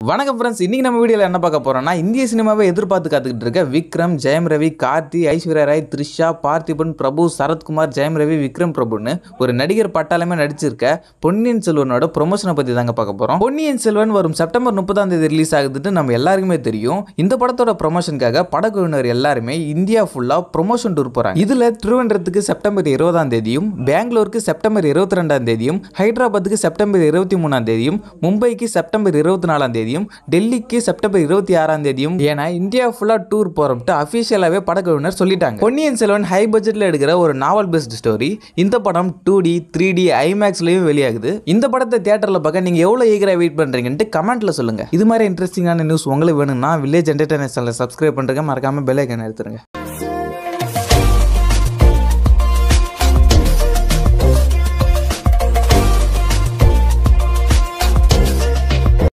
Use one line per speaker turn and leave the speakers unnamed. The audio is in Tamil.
வணக்கம் ஃப்ரெண்ட்ஸ் இன்னைக்கு நம்ம வீடியோவில் என்ன பார்க்க போறோம்னா இந்திய சினிமாவை எதிர்பார்த்து காத்துக்கிட்டு இருக்க விக்ரம் ஜெயம் ரவி கார்த்தி ஐஸ்வர்யா ராய் த்ரிஷா பார்த்திபன் பிரபு சரத்குமார் ஜெயம் ரவி விக்ரம் பிரபுன்னு ஒரு நடிகர் பட்டாளமே நடிச்சிருக்க பொன்னியின் செல்வனோட ப்ரொமோஷனை பற்றி தாங்க பார்க்க போகிறோம் பொன்னியின் செல்வன் வரும் செப்டம்பர் முப்பதாம் தேதி ரிலீஸ் ஆகுதுன்னு நம்ம எல்லாருக்குமே தெரியும் இந்த படத்தோட ப்ரொமோஷனுக்காக படக்குழுவினர் எல்லாருமே இந்தியா ஃபுல்லாக ப்ரொமோஷன் டூர் போகிறாங்க இதில் திருவனந்தபுரத்துக்கு செப்டம்பர் இருபதாம் தேதியும் பெங்களூருக்கு செப்டம்பர் இருபத்தி ரெண்டாம் தேதியும் ஹைதராபாத்துக்கு செப்டம்பர் இருபத்தி மூணாம் தேதியும் மும்பைக்கு செப்டம்பர் இருபத்தி நாலாம் தேதியும் டெல்லிக்கு செப்டம்பர் இருபத்தி ஆறாம் தேதியும் ஏன்னா இந்தியா ஃபுல்லாக டூர் போகிறோம்ட்டு அஃபிஷியலாகவே படக்குழுவினர் சொல்லிட்டாங்க பொன்னியின் செல்வன் ஹை பட்ஜெட்டில் எடுக்கிற ஒரு நாவல் பெஸ்ட் ஸ்டோரி இந்த படம் டூ டி த்ரீ டி ஐமேக்ஸ்லையும் வெளியாகுது இந்த படத்தை தியேட்டரில் பார்க்க நீங்கள் எவ்வளோ ஈகராக வெயிட் பண்ணுறீங்கன்ட்டு கமெண்ட்டில் சொல்லுங்கள் இது மாதிரி இன்ட்ரெஸ்டிங்கான நியூஸ் உங்களுக்கு வேணும்னா வில்லேஜ் என்டர்டைனர் சேனலை சப்ஸ்கிரைப் பண்ணுறங்க மறக்காமல் பெல் ஐக்கன் எடுத்துருங்க